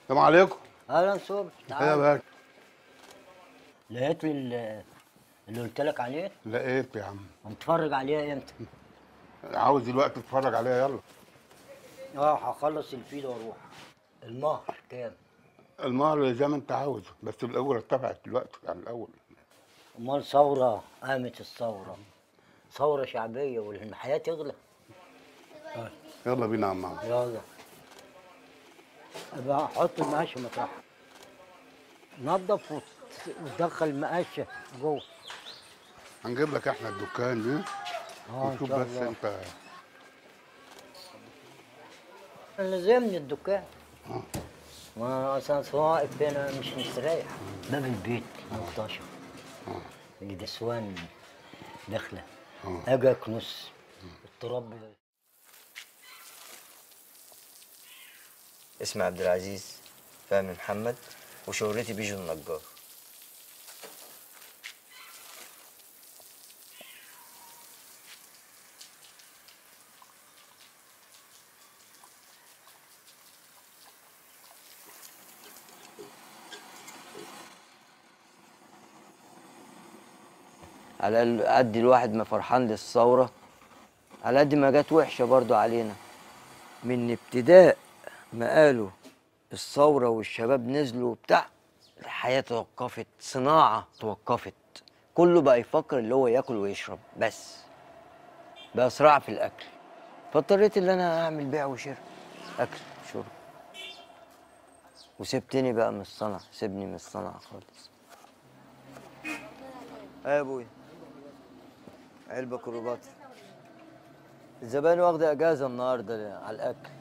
السلام عليكم اهلا صبحي ايه يا تعال باشا لقيت لي ال- اللي قلت لك عليه لقيت يا عم هنتفرج عليها امتى عاوز دلوقتي تتفرج عليها يلا اه هخلص الفيل واروح المهر كام المهر زي ما انت عاوز بس الاول ارتفعت دلوقتي عن الاول امال ثوره قامت الثوره ثوره شعبيه والحياه تغلى يلا بينا يا عم عمرو. يلا ابقى حط المقاشه مطرحها نظف وت- وتدخل المقاشه جوه هنجيب لك احنا الدكان دي اه ان وشوف شاء بس الله انت لازمني الدكان ما اصلا واقف هنا مش مستريح باب البيت مغطاشه الجسوان داخله اجي اكنس التراب اسمي عبد العزيز فهمي محمد وشهرتي بيجو النجار على ال- قد الواحد ما فرحان للثورة على قد ما جت وحشة برضو علينا من ابتداء ما قالوا الثورة والشباب نزلوا وبتاع الحياة توقفت صناعة توقفت كله بقى يفكر اللي هو ياكل ويشرب بس بقى صراع في الأكل فاضطريت اللي أنا أعمل بيع وشراء أكل شرب وسبتني بقى من الصنعة سيبني من الصنعة خالص يا أبوي علبة كروباتر الزبائن واخدة إجازة النهاردة على الأكل